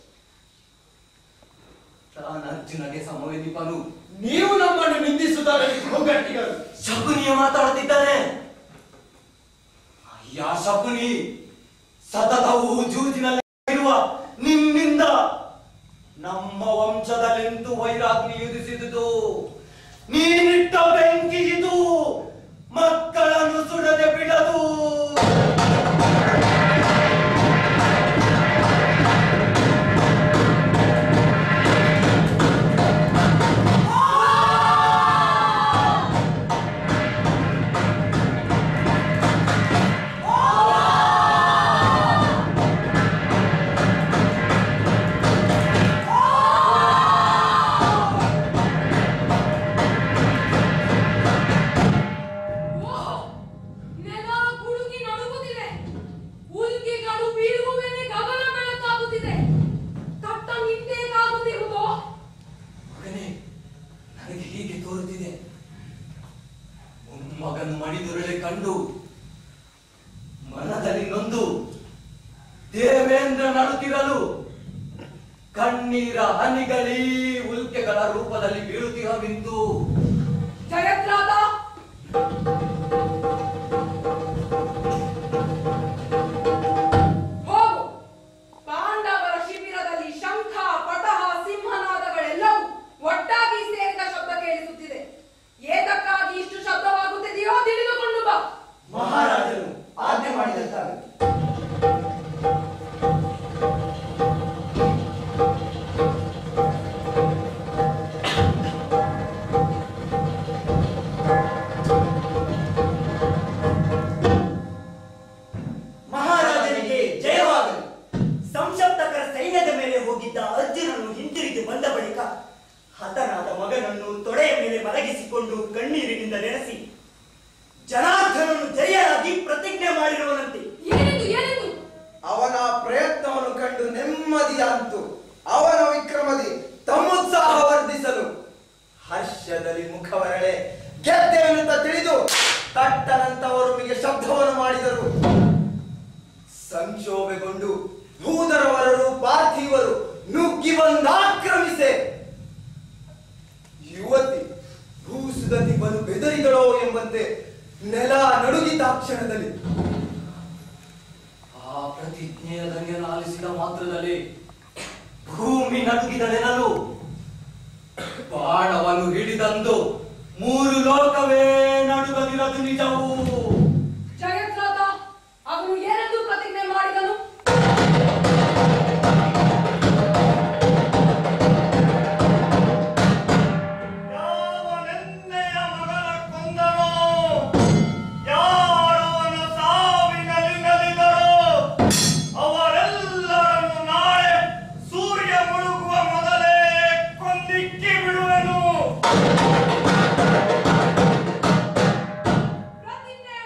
[SPEAKER 1] ತಾನ ಅರ್ಜುನಗೆ ಸಮವೆನಿಪನು
[SPEAKER 4] ನೀವು ನಮ್ಮನ್ನು ನಿಂದಿಸುತ್ತಾರೆ ಹೋಗಟ್ಟಿಗರು
[SPEAKER 1] ಶಕುನಿಯ ಮಾತಾಡುತ್ತಿದ್ದಾನೆ ಅಯ್ಯ ಶಕುನಿ ಸತತವು ಜೂಜಿನಲ್ಲಿ ಇರುವ ನಿನ್ನಿಂದ ನಮ್ಮ ವಂಶದಲ್ಲಿಂದು ವೈರಾಗ್ನಿ ಯುಧಿಸಿದುದು ನೀನಿಟ್ಟ ಬೆಂಕಿ ಇದು ಮಕ್ಕಳನ್ನು ಸುಡದೆ ಬಿಡದು
[SPEAKER 7] ಓಹೋ! ನೆಲ ಗುಡುಗಿ ನಡುಗುತ್ತಿದೆ ಉಲ್ಕೆಗಳು ಬೀಳುವುವೇನೆ ಗಗನ ಬೆಳಕಾಗುತ್ತಿದೆ ತಟ್ಟ ನಿಂತೇಕಾಗುತ್ತಿರುವುದೋ
[SPEAKER 1] ಮಗನೇ ನನಗೆ ಹೀಗೆ ತೋರುತ್ತಿದೆ ಮಗನ ಮಡಿದುರುಳೆ ಕಂಡು ಮನದಲ್ಲಿ ನೊಂದು ದೇವೇಂದ್ರ ನಡುತ್ತಿರಲು ಕಣ್ಣೀರ ಹನಿಗಳೀ ಉಲ್ಕೆಗಳ ರೂಪದಲ್ಲಿ ಬೀಳುತ್ತಿರವಿಂದು
[SPEAKER 7] ಜಯದ್ರಾದ ಹೋಗು ಪಾಂಡವರ ಶಿಬಿರದಲ್ಲಿ ಶಂಖ ಪಟಹ ಸಿಂಹನಾದಗಳೆಲ್ಲವೂ ಒಟ್ಟಾಗಿ ಸೇರಿದ ಶಬ್ದ ಕೇಳಿಸುತ್ತಿದೆ ಏತಕ್ಕಾಗಿ ಇಷ್ಟು ಶಬ್ದವಾಗುತ್ತಿದೆಯೋ ತಿಳಿದುಕೊಂಡು ಬಾ
[SPEAKER 3] ಮಹಾರಾಜನು ಆಜ್ಞೆ ಮಾಡಿದಂತಾಗ
[SPEAKER 5] ಮಹಾರಾಜನಿಗೆ ಜಯವಾಗಲಿ ಸಂಶಪ್ತಕರ ಸೈನ್ಯದ ಮೇಲೆ ಹೋಗಿದ್ದ ಅರ್ಜುನನು ಹಿಂತಿರುಗಿ ಬಂದ ಬಳಿಕ ಹತನಾದ ಮಗನನ್ನು ತೊಡೆಯ ಮೇಲೆ ಮಲಗಿಸಿಕೊಂಡು ಕಣ್ಣೀರಿನಿಂದ ನೆನೆಸಿ ಜನಾರ್ದನನ್ನು ಜಯರಾಗಿ ಪ್ರತಿಜ್ಞೆ ಮಾಡಿರುವನಂತೆ
[SPEAKER 7] ಏನೆಂದು ಏನೆಂದು
[SPEAKER 3] ಅವನ ಪ್ರಯತ್ನವನ್ನು ಕಂಡು ನೆಮ್ಮದಿಯಾಂತು ಅವನ ವಿಕ್ರಮದಿ ತಮ್ಮುತ್ಸಾಹ ವರ್ಧಿಸಲು ಹರ್ಷದಲ್ಲಿ ಮುಖವರಳೆ ಗೆದ್ದೆವೆನ್ನುತ್ತ ತಿಳಿದು ತಟ್ಟನಂತವರುಮಿಗೆ ಶಬ್ದವನ್ನು ಮಾಡಿದರು ಸಂಕ್ಷೋಭೆಗೊಂಡು ಭೂಧರವರರು ಪಾರ್ಥಿವರು ನುಗ್ಗಿ ಬಂದಾಕ್ರಮಿಸೆ ಯುವತಿ ಭೂಸುದತಿ ಬಲು ಬೆದರಿದಳೋ ಎಂಬಂತೆ ನೆಲ ನಡುಗಿದ ಕ್ಷಣದಲ್ಲಿ
[SPEAKER 1] ಆ ಪ್ರತಿಜ್ಞೆಯ ಧ್ವನಿಯನ್ನು ಆಲಿಸಿದ ಮಾತ್ರದಲ್ಲಿ ಭೂಮಿ ನಡುಗಿದಳೆನಲು ಬಾಣವನ್ನು ಹಿಡಿದಂದು ಮೂರು ಲೋಕವೇ ನಡುಗದಿರದು ನಿಜವು
[SPEAKER 7] ಜಯದ್ರಾದ ಅವನು ಏನೆಂದು ಪ್ರತಿಜ್ಞೆ ಮಾಡಿದನು
[SPEAKER 5] ಯಾವನೆನ್ನೆಯ ಮಗನ ಕೊಂದನೋ ಯಾರವನ ಸಾವಿನಲ್ಲಿ ನಲಿದರೋ ಅವರೆಲ್ಲರನ್ನು ನಾಳೆ ಸೂರ್ಯ ಮುಳುಗುವ ಮೊದಲೇ ಕೊಂದಿಕ್ಕಿ ಬಿಡುವೆನು
[SPEAKER 7] ಪ್ರತಿಜ್ಞೆ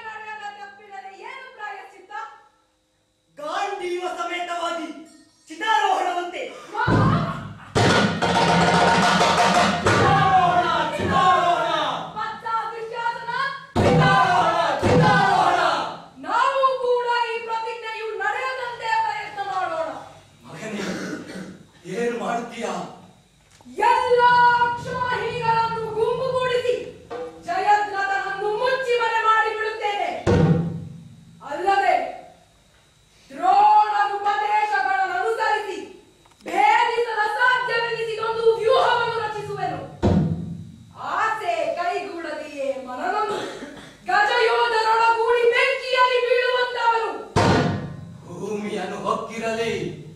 [SPEAKER 1] ಹೊರಟಿರಲಿ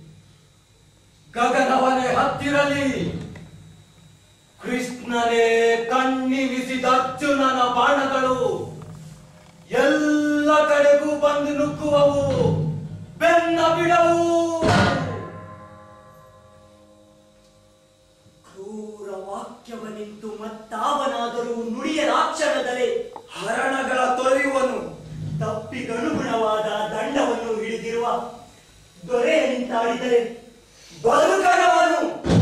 [SPEAKER 1] ಗಗನವನೇ ಹತ್ತಿರಲಿ ಕೃಷ್ಣನೇ ಕಣ್ಣಿರಿಸಿದ ಅರ್ಜುನನ ಬಾಣಗಳು ಎಲ್ಲ ಕಡೆಗೂ ಬಂದು ನುಗ್ಗುವವು ಬೆನ್ನ ಬಿಡವು
[SPEAKER 5] ಕ್ರೂರ ವಾಕ್ಯವನಿಂತು ಮತ್ತಾವನಾದರೂ ನುಡಿಯಲಾಕ್ಷಣದಲೇ
[SPEAKER 3] ಹರಣಗಳ ತೊರೆಯುವನು
[SPEAKER 5] ತಪ್ಪಿಗನುಗುಣವಾದ ದಂಡವನ್ನು ಹಿಡಿದಿರುವ ದೊರೆಯ ನಿಂತಾಡಿದರೆ ಬದುಕನವನು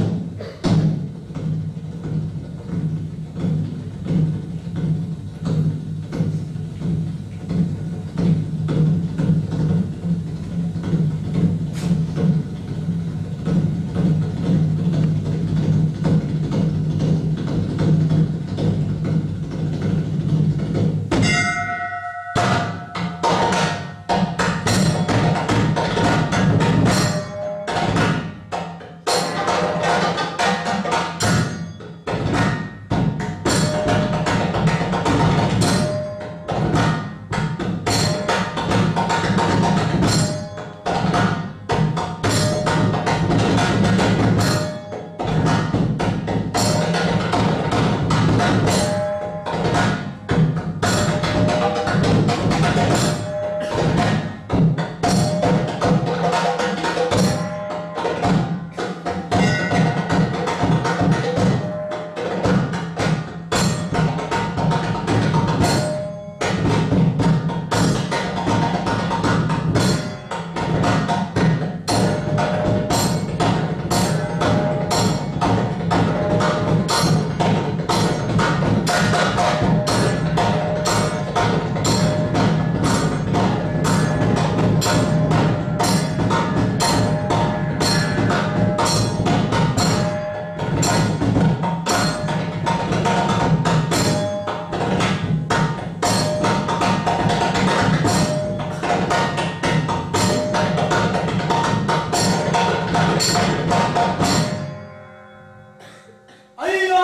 [SPEAKER 4] ಅಯ್ಯೋ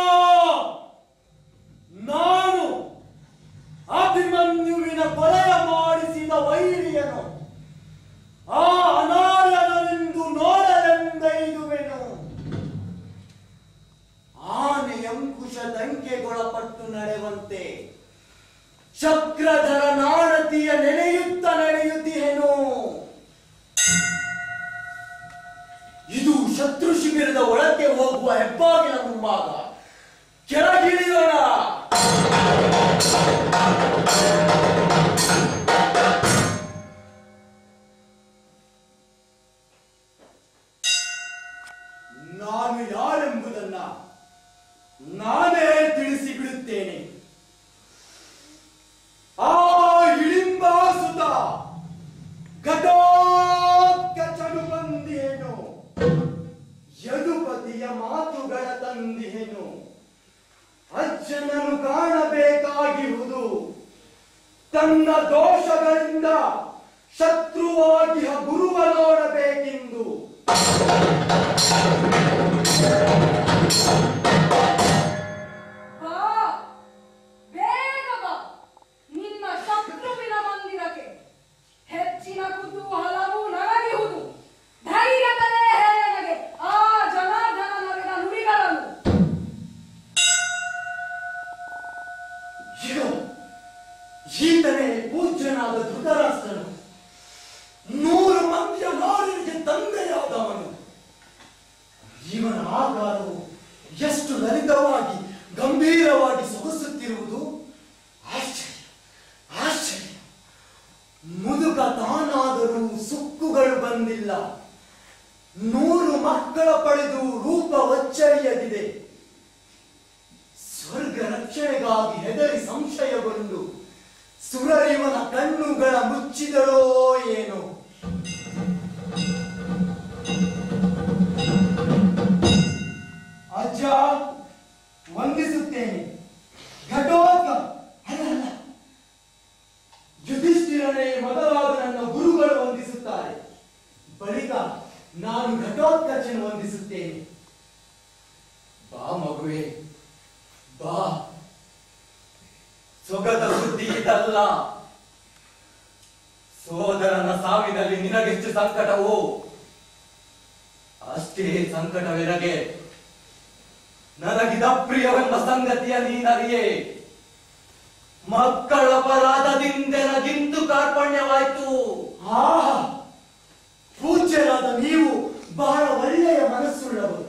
[SPEAKER 4] ನಾನು ಅಭಿಮನ್ಯುವಿನ ಕೊಲೆಯ ಮಾಡಿಸಿದ ವೈರಿಯನು ಆ ಅನಾರ್ಯನೆಂದು ನೋಡಲೆಂದೈದುವೆನು ಆನೆ ಅಂಕುಶ ದಂಕೆಗೊಳಪಟ್ಟು ನಡೆವಂತೆ ಚಕ್ರಧರ ನಾಣತಿಯ ನೆನೆಯುತ್ತ ನಡೆಯುತ್ತಿಹೆನು ಇದು ಶತ್ರು ಶಿಬಿರದ ಒಳಕ್ಕೆ ಹೋಗುವ ಹೆಬ್ಬಾಗಿಲ ಮುಂಭಾಗ ಕೆಳಗಿಳಿಯೋಣ ನಾನು ಯಾರೆಂಬುದನ್ನ ನಾನೇ ತಿಳಿಸಿ ಬಿಡುತ್ತೇನೆ ಆ ಹಿಡಿಂಬಾಸುತ ಘಟೋತ್ಕಚನು ಬಂದಿಯೇನು ಯದುಪತಿಯ ಮಾತುಗಳ ತಂದಿಹೆನು ಅಜ್ಜನನು ಕಾಣಬೇಕಾಗಿರುವುದು ತನ್ನ ದೋಷಗಳಿಂದ ಶತ್ರುವಾಗಿ ಗುರುವ ನೋಡಬೇಕೆಂದು
[SPEAKER 7] ಬಾ ಬೇಗ ಬಾ ನಿನ್ನ ಶತ್ರುವಿನ ಮಂದಿರಕ್ಕೆ ಹೆಚ್ಚಿನ ಕುತೂಹಲವು ನನಗಿಹುದು ಧೈರ್ಯದಲ್ಲೇ ಹೇಳ ನನಗೆ ಆ ಜನಾರ್ದನ ನಡೆದ ನುಡಿಗಳನ್ನು
[SPEAKER 4] ಇದು ಈತನೇ ಪೂಜ್ಯನಾದ ಧೃತರಾಷ್ಟ್ರನು ನೂರು ಮಂದಿಯ ನಾಡಿಗೆ ತಂದೆಯಾದವನು ಇವನ ಆಕಾರವು ಎಷ್ಟು ಲಲಿತವಾಗಿ ಗಂಭೀರವಾಗಿ ಸೊಗಸುತ್ತಿರುವುದು ಆಶ್ಚರ್ಯ ಆಶ್ಚರ್ಯ ಮುದುಕ ತಾನಾದರೂ ಸುಕ್ಕುಗಳು ಬಂದಿಲ್ಲ ನೂರು ಮಕ್ಕಳ ಪಡೆದು ರೂಪ ಒಚ್ಚರಿಯದಿದೆ ಸ್ವರ್ಗ ರಕ್ಷಣೆಗಾಗಿ ಹೆದರಿ ಸಂಶಯಗೊಂಡು ಸುರರಿವನ ಕಣ್ಣುಗಳ ಮುಚ್ಚಿದರೋ ಏನೋ ಅಜ್ಜ ವಂದಿಸುತ್ತೇನೆ ಘಟೋತ್ಕ ಅಲ್ಲ ಅಲ್ಲ ಯುಧಿಷ್ಠಿರನೇ ಮೊದಲಾದ ನನ್ನ ಗುರುಗಳು ವಂದಿಸುತ್ತಾರೆ ಬಳಿಕ ನಾನು ಘಟೋತ್ಕಚನ ವಂದಿಸುತ್ತೇನೆ
[SPEAKER 1] ಬಾ ಮಗುವೆ ಬಾ ಸೊಗದ ಸುದ್ದಿ ಇದಲ್ಲ ಸೋದರನ ಸಾವಿನಲ್ಲಿ ನಿನಗೆಷ್ಟು ಸಂಕಟವು ಅಷ್ಟೇ ಸಂಕಟವೆನಗೆ ನನಗಿದ ಪ್ರಿಯವೆಂಬ ಸಂಗತಿಯ ನೀನರಿಯೇ ಮಕ್ಕಳ ಅಪರಾಧದಿಂದೆನಗಿಂದು ಕಾರ್ಪಣ್ಯವಾಯ್ತು
[SPEAKER 4] ಆ ಪೂಜ್ಯರಾದ ನೀವು ಬಹಳ ಒಳ್ಳೆಯ ಮನಸ್ಸುಳ್ಳವರು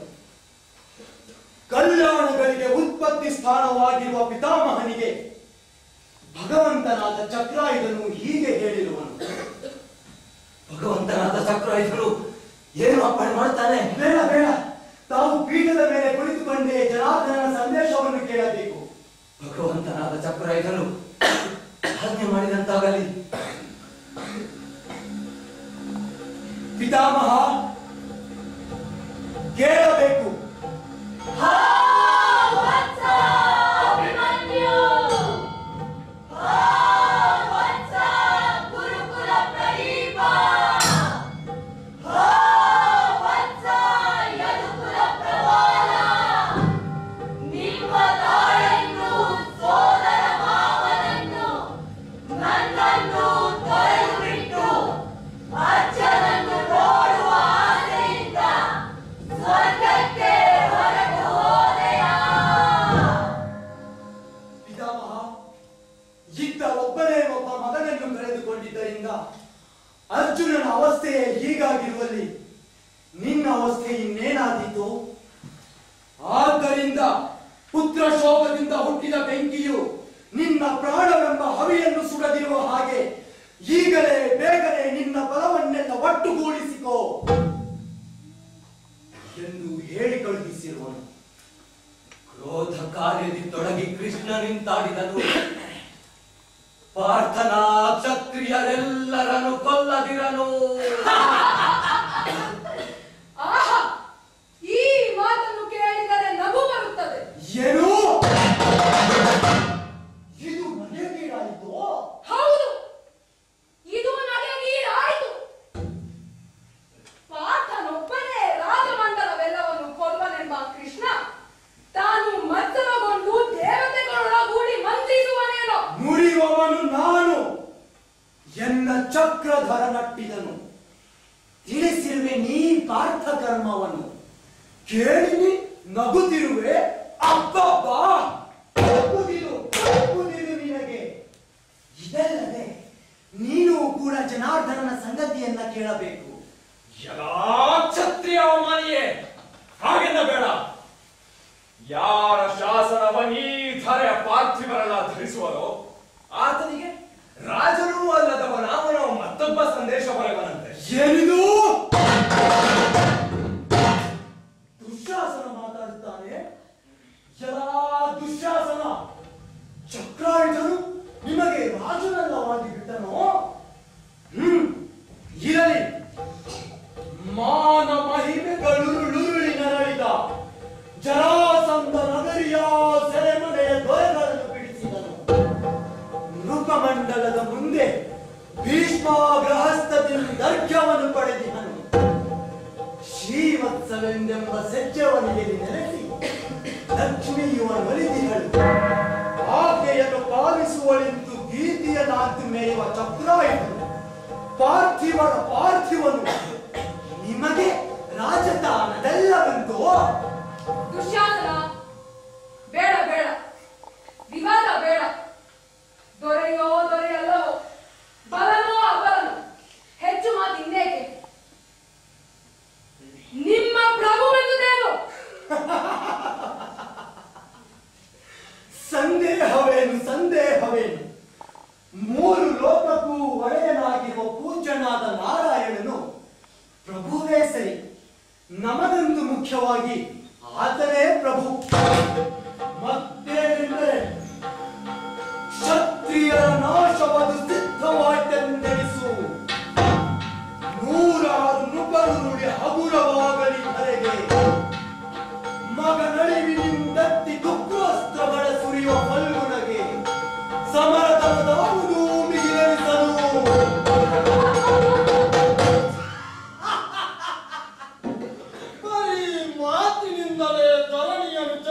[SPEAKER 4] ಕಲ್ಯಾಣಗಳಿಗೆ ಉತ್ಪತ್ತಿ ಸ್ಥಾನವಾಗಿರುವ ಪಿತಾಮಹನಿಗೆ ಭಗವಂತನಾದ ಚಕ್ರಾಯುಧನು ಹೀಗೆ ಹೇಳಿರುವನು
[SPEAKER 1] ಭಗವಂತನಾದ ಚಕ್ರಾಯುಧನು ಏನು ಅಪ್ಪಣೆ ಮಾಡ್ತಾನೆ
[SPEAKER 4] ಬೇಡ ಬೇಡ ತಾವು ಪೀಠದ ಮೇಲೆ ಕುಳಿತುಕೊಂಡೇ ಜನಾರ್ದನನ ಸಂದೇಶವನ್ನು ಕೇಳಬೇಕು
[SPEAKER 1] ಭಗವಂತನಾದ ಚಕ್ರಾಯುಧನು ಆಜ್ಞೆ ಮಾಡಿದಂತಾಗಲಿ
[SPEAKER 4] ಪಿತಾಮಹ ಕೇಳಬೇಕು
[SPEAKER 2] ವತ್ಸ ಅಭಿಮನ್ಯು ವತ್ಸ ಗುರುಕುಲ ಪ್ರದೀಪ ವತ್ಸ ಯದುಕುಲ ಪ್ರವಾಲ ನಿಮ್ಮ ತಾಯನ್ನು ಸೋದರ ಮಾವನನ್ನು ನನ್ನನ್ನು ತೊರೆದು ಬಿಟ್ಟು ಅಜ್ಜನನ್ನು ನೋಡುವ ಆಸೆಯಿಂದ ಸ್ವರ್ಗಕ್ಕೆ ಹೊರಟು ಹೋದೆಯಾ
[SPEAKER 4] ಪಿತಾಮಹ ಇದ್ದ ಒಬ್ಬನೇ ಒಬ್ಬ ಮಗನನ್ನು ಕಳೆದುಕೊಂಡಿದ್ದರಿಂದ ಅರ್ಜುನನ ಅವಸ್ಥೆಯೇ ಹೀಗಾಗಿರುವಲ್ಲಿ ನಿನ್ನ ಅವಸ್ಥೆ ಇನ್ನೇನಾದೀತು ಆದ್ದರಿಂದ ಪುತ್ರ ಶೋಕದಿಂದ ಹುಟ್ಟಿದ ಬೆಂಕಿಯು ನಿನ್ನ ಪ್ರಾಣವೆಂಬ ಹವಿಯನ್ನು ಸುಡದಿರುವ ಹಾಗೆ ಈಗಲೇ ಬೇಗನೆ ನಿನ್ನ ಬಲವನ್ನೆಲ್ಲ ಒಟ್ಟುಗೂಡಿಸಿಕೋ ಎಂದು ಹೇಳಿ ಕಳುಹಿಸಿರುವನು
[SPEAKER 1] ಕ್ರೋಧ ಕಾರ್ಯದಿ ತೊಡಗಿ ಕೃಷ್ಣ ನಿಂತಾಡಿದನು ಪಾರ್ಥನ ಕ್ಷತ್ರಿಯರೆಲ್ಲರನ್ನು ಕೊಲ್ಲದಿರನು
[SPEAKER 7] ಆಹಾ ಈ ಮಾತನ್ನು ಕೇಳಿದರೆ ನಗು ಬರುತ್ತದೆ
[SPEAKER 4] ಏನು ಇದು ನನಗೇನಾಯಿತು
[SPEAKER 7] ಹೌದು ಇದು ನನಗೀಡಾಯಿತು ಪಾರ್ಥನೊಬ್ಬನೇ ರಾಜಮಂಡಲವೆಲ್ಲವನ್ನು ಕೊಲ್ವನೆಂಬ ಕೃಷ್ಣ ತಾನು ಮತ್ಸರಗೊಂಡು ದೇವತೆಗಳೊಳಗೂಡಿ ಮಂತ್ರಿಸುವನೇನೋ
[SPEAKER 4] ಮುರಿಯುವವನು ನಾನು ಎನ್ನ ಚಕ್ರಧರ ನಟ್ಟಿದನು ತಿಳಿಸಿರುವೆ ನೀ ಪಾರ್ಥ ಕರ್ಮವನ್ನು ಕೇಳಿನಿ ನಗುತ್ತಿರುವೆ ಅಬ್ಬಬ್ಬ ಒಪ್ಪುದಿರು ಒಪ್ಪುದಿರು ನಿನಗೆ ಇದಲ್ಲದೆ ನೀನು ಕೂಡ ಜನಾರ್ದನನ ಸಂಗತಿಯನ್ನ ಕೇಳಬೇಕು
[SPEAKER 6] ಎಲ್ಲಾ ಕ್ಷತ್ರಿಯ ಅವಮಾನಿಯೇ ಹಾಗೆನ್ನ ಬೇಡ ಯಾರ ಶಾಸನವ ಈ ಧರೆಯ ಪಾರ್ಥಿವರೆಲ್ಲ ಧರಿಸುವರೋ ಆತನಿಗೆ ರಾಜನೂ ಅಲ್ಲದವ ನಾಮನೋ ಮತ್ತೊಬ್ಬ ಸಂದೇಶ ಬರೆವನಂತೆ
[SPEAKER 4] ಏನಿದು ದುಶ್ಯಾಸನ ಮಾತಾಡುತ್ತಾನೆ ಎಲ್ಲಾ ದುಶ್ಯಾಸನ ಚಕ್ರಾಯುಧನು ನಿಮಗೆ ರಾಜನಲ್ಲವಾಗಿ ಬಿಟ್ಟನೋ ಹ್ಮ್ ಇರಲಿ ಮಾನ ಮಹಿಮೆಗಳುರುಳುರುಳಿ ನರಳಿದ ಜರಾಸಂಧ ನಗರಿಯ ಸೆರೆಮನೆಯ ದೊರೆಗಳನ್ನು ಬಿಡಿಸಿದನು ನೃಪಮಂಡಲದ ಮುಂದೆ ಭೀಷ್ಮಾಗ್ರಹಸ್ಥದಿಂದ ದರ್ಘ್ಯವನ್ನು ಪಡೆದಿಹನು ಶ್ರೀವತ್ಸವೆಂದೆಂಬ ಸೆಜ್ಜವನಿಗೆ ನೆಲೆಸಿ ಲಕ್ಷ್ಮಿಯುವ ಒಲಿದಿಹಳು ಆಜ್ಞೆಯನ್ನು ಪಾಲಿಸುವಳೆಂದು ಗೀತೆಯನ್ನಾರ್ತು ಮೇಯುವ ಚಕ್ರಾಯುಧನು ಪಾರ್ಥಿವನ ಪಾರ್ಥಿವನು ನಿಮಗೆ ರಾಜತಾನದೆಲ್ಲವೆಂದು
[SPEAKER 7] ದುಶ್ಯಾಸನ ಬೇಡ ಬೇಡ ವಿವಾದ ಬೇಡ ದೊರೆಯೋ ದೊರೆಯಲ್ಲವೋ ಬಲನೋ ಅಬಲನೋ ಹೆಚ್ಚು ಮಾತು ಇನ್ನೇಕೆ ನಿಮ್ಮ ಪ್ರಭುವೆಂದುದೇನು
[SPEAKER 4] ಸಂದೇಹವೇನು ಸಂದೇಹವೇನು ಮೂರು ಲೋಕಕ್ಕೂ ಒಡೆಯನಾಗಿರುವ ಪೂಜ್ಯನಾದ ನಾರಾಯಣನು ಪ್ರಭುವೇ ಸರಿ ನಮಗಂತೂ ಮುಖ್ಯವಾಗಿ ಆತನೇ ಪ್ರಭು ಮತ್ತೇನೆಂದರೆ ಕ್ಷತ್ರಿಯರ ನಾಶವದು ಸಿದ್ಧವಾಯ್ತೆಂದೆನಿಸು ನೂರಾರು ನೃಪರು ನುಡಿ ಹಗುರವಾಗಲಿ ಧರೆಗೆ ಮಗನಳಿವಿನಿಂದತ್ತಿ ದುಃಖಾಸ್ತ್ರಗಳ ಸುರಿಯುವ ಫಲ್ಗುಣಗೆ ಸಮರದವದಾವುದು ಮಿಗಿಲೆನಿಸಲು ಬರೀ ಮಾತಿನಿಂದಲೇ ಧರಣಿಯನ್ನು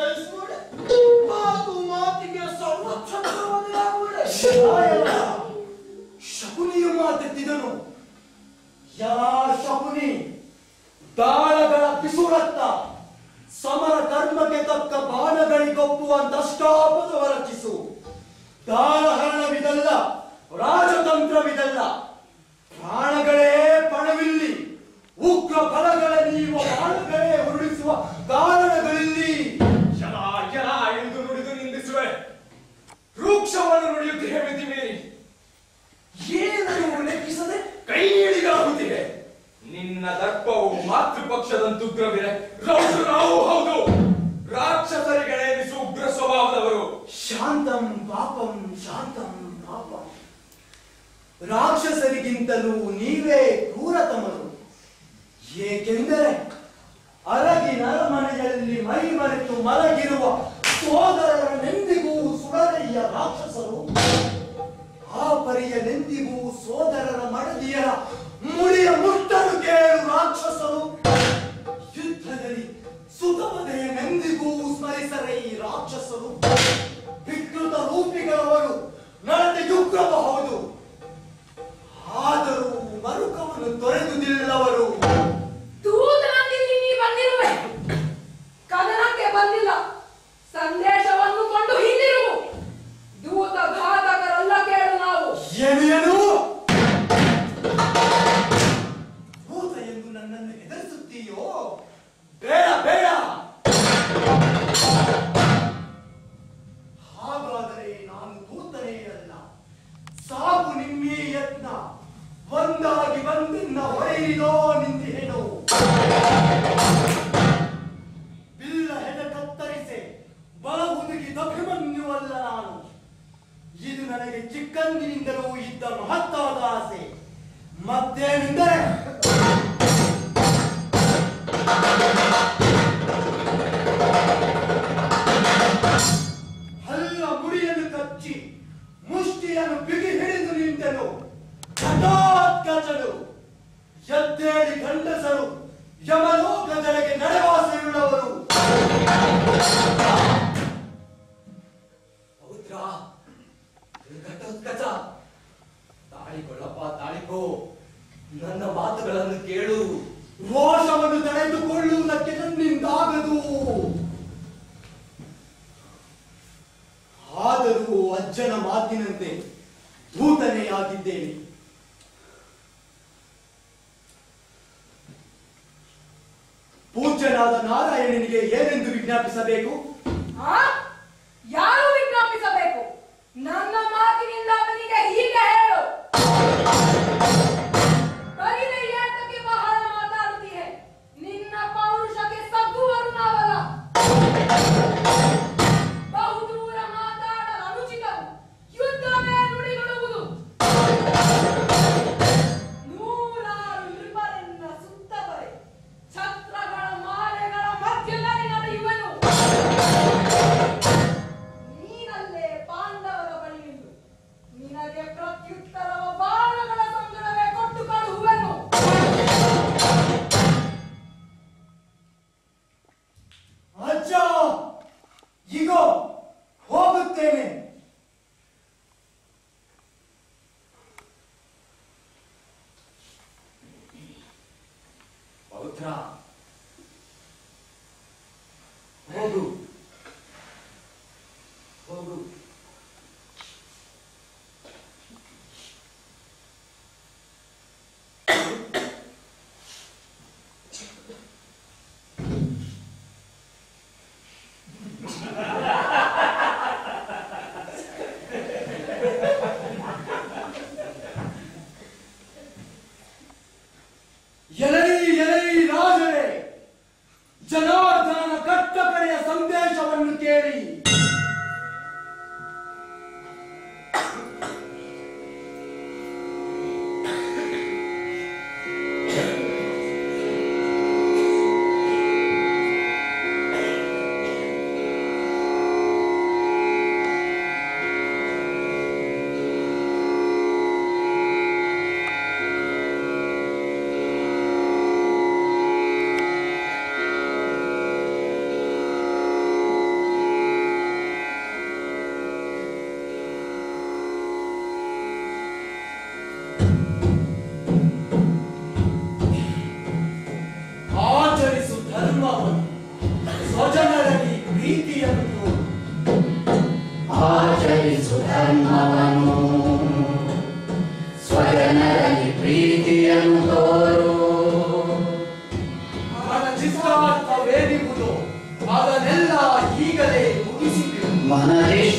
[SPEAKER 4] ತಾಳಗಳ ಪಿಸುರತ್ತ ಸಮರ ಕರ್ಮಕ್ಕೆ ತಕ್ಕ ಬಾಣಗಳಿಗೊಪ್ಪುವಂತಷ್ಟಾಪದವ ರಚಿಸು ತಾಳಹರಣವಿದಲ್ಲ ರಾಜತಂತ್ರವಿದಲ್ಲ ಪ್ರಾಣಗಳೇ ಪಣವಿಲ್ಲಿ ಉಗ್ರ ಫಲಗಳ ನೀವು ಬಾಣಗಳೇ ಹೊರಡಿಸುವ ಕಾರಣಗಳಿಲ್ಲಿ
[SPEAKER 6] ಜನ ಜನ ಎಂದು ನುಡಿದು ನಿಂದಿಸುವೆ ವೃಕ್ಷವನ್ನು ನುಡಿಯುತ್ತಿವೆ ಮಿತಿ ಮೀರಿ ಏನನ್ನು ಲೆಕ್ಕಿಸದೆ ಕೈ ಹಿಡಿದಾಗುತ್ತಿದೆ ನಿನ್ನ ದರ್ಪವು ಮಾತೃಪಕ್ಷದಂತ ಉಗ್ರವಿರೆ ರೌದು ನಾವು ಹೌದು ರಾಕ್ಷಸರಿಗಳೆನಿಸು ಉಗ್ರ ಸ್ವಭಾವದವರು
[SPEAKER 4] ಶಾಂತಂ ಪಾಪಂ ಶಾಂತಂ ಪಾಪಂ ರಾಕ್ಷಸರಿಗಿಂತಲೂ ನೀವೇ ಕ್ರೂರತಮರು ಏಕೆಂದರೆ ಅರಗಿನ ಅರಮನೆಯಲ್ಲಿ ಮೈ ಮರೆತು ಮಲಗಿರುವ ಸೋದರರನೆಂದಿಗೂ ಸುಡದಯ್ಯ ರಾಕ್ಷಸರು ಆ ಪರಿಯನೆಂದಿಗೂ ಸೋದರರ ಮಡದಿಯರ ಮುಡಿಯ ಮುಟ್ಟಲು ಕೇಳು ರಾಕ್ಷಸರು ಯುದ್ಧದಲ್ಲಿ ಸುತಪದೆಯನೆಂದಿಗೂ ಸ್ಮರಿಸರೆ ಈ ರಾಕ್ಷಸರು ವಿಕೃತ ರೂಪಿಗಳವರು ನಡತೆ ಯುಗ್ರಬಹುದು ಆದರೂ ಮರುಕವನ್ನು ತೊರೆದುದಿಲ್ಲವರು
[SPEAKER 7] ದೂತನಂದಿಲ್ಲಿ ನೀ ಬಂದಿರುವೆ ಕದನಕ್ಕೆ ಬಂದಿಲ್ಲ ಸಂದೇಶವನ್ನು ಕೊಂಡು ಹಿಂದಿರುವು ದೂತ ಘಾತಕರಲ್ಲ ಕೇಳು ನಾವು
[SPEAKER 4] ಏನು ಏನು ಭೂತ ಎಂದು ನನ್ನನ್ನು ಹೆದರಿಸುತ್ತೀಯೋ ಬೇಡ ಬೇಡ ಹಾಗಾದರೆ ನಾನು ದೂತನೇ ಅಲ್ಲ ಸಾಕು ನಿಮ್ಮೀ ಯತ್ನ ಒಂದಾಗಿ ಬಂದಿನ್ನ ಹೊರೆಯಿದೋ ನಿಂದಿಹೆನು ಬಿಲ್ಲ ಹೆದ ಕತ್ತರಿಸೆ ಬಲ ಹುದುಗಿ ದಭಿಮನ್ಯುವಲ್ಲ ನಾನು ಇದು ನನಗೆ ಚಿಕ್ಕಂದಿನಿಂದಲೂ ಇದ್ದ ಮಹತ್ತಾದ ಆಸೆ ಮತ್ತೇನೆಂದರೆ ಹಲ್ಲ ಮುಡಿಯನ್ನು ಕಚ್ಚಿ ಮುಷ್ಟಿಯನ್ನು ಬಿಗಿ ಹಿಡಿದು ನಿಂತನು ಘಟೋತ್ಕಚರು ಎದ್ದೇಳಿ ಗಂಡಸರು ಯಮಲೋಕದೆಡೆಗೆ ನಡೆವಾಸೆಯುಳ್ಳವರು
[SPEAKER 1] ಪೌತ್ರ ಘಟೋತ್ಕಚ ತಾಳಿಕೊಳ್ಳಪ್ಪ ತಾಳಿಕೋ ನನ್ನ ಮಾತುಗಳನ್ನು ಕೇಳು
[SPEAKER 4] ರೋಷವನ್ನು ತಡೆದುಕೊಳ್ಳುವುದಕ್ಕೆ ನನ್ನಿಂದಾಗದು ಆದರೂ ಅಜ್ಜನ ಮಾತಿನಂತೆ ದೂತನೇ ಆಗಿದ್ದೇನೆ ಪೂಜ್ಯನಾದ ನಾರಾಯಣನಿಗೆ ಏನೆಂದು ವಿಜ್ಞಾಪಿಸಬೇಕು
[SPEAKER 7] ಆ? ಯಾರು ವಿಜ್ಞಾಪಿಸಬೇಕು ನನ್ನ ಮಾತಿನಿಂದ ಅವನಿಗೆ ಹೀಗೆ ಹೇಳು ಬರಿದೆ ಏತಕ್ಕೆ ಬಹಳ ಮಾತಾಡುತ್ತೀಯೆ ನಿನ್ನ ಪೌರುಷಕ್ಕೆ ಸಗ್ಗುವರು ನಾವಲ್ಲ ಬಹುದೂರ ಮಾತಾಡಲು ಅನುಚಿತವು ಯುದ್ಧವೇ ನುಡಿಗೊಡುವುದು ನೂರಾರು ನೃಪರೆನ್ನ ಸುತ್ತವರೆ ಛತ್ರಗಳ ಮಾಲೆಗಳ ಮಧ್ಯದಲ್ಲಿ ನಡೆಯುವನು ನೀನಲ್ಲೇ ಪಾಂಡವರ ಬಳಿ ನಿಲ್ಲು ನಿನಗೆ ಪ್ರತ್ಯುತ್ತರವ ಬಾಣಗಳ ಸಂಗಡವೇ ಕೊಟ್ಟು ಕಳುಹುವೆನು
[SPEAKER 4] ಅಜ್ಜ ಈಗೋ ಹೋಗುತ್ತೇನೆ
[SPEAKER 1] ಪೌತ್ರ ಹೋಗು ಹೋಗು
[SPEAKER 4] ಎಲೈ ಎಲೈ ರಾಜರೇ ಜನಾರ್ದನನ ಕಟ್ಟಕಡೆಯ ಸಂದೇಶವನ್ನು ಕೇಳಿ
[SPEAKER 8] ಜನರಲ್ಲಿ ಪ್ರೀತಿಯನ್ನು ತೋರು
[SPEAKER 4] ಮನದಿಷ್ಟಾರ್ಥವೇನಿರುವುದು ಅದನ್ನೆಲ್ಲ ಈಗಲೇ ಮುಗಿಸಿಬಿಡು
[SPEAKER 8] ಮನದಿಷ್ಟ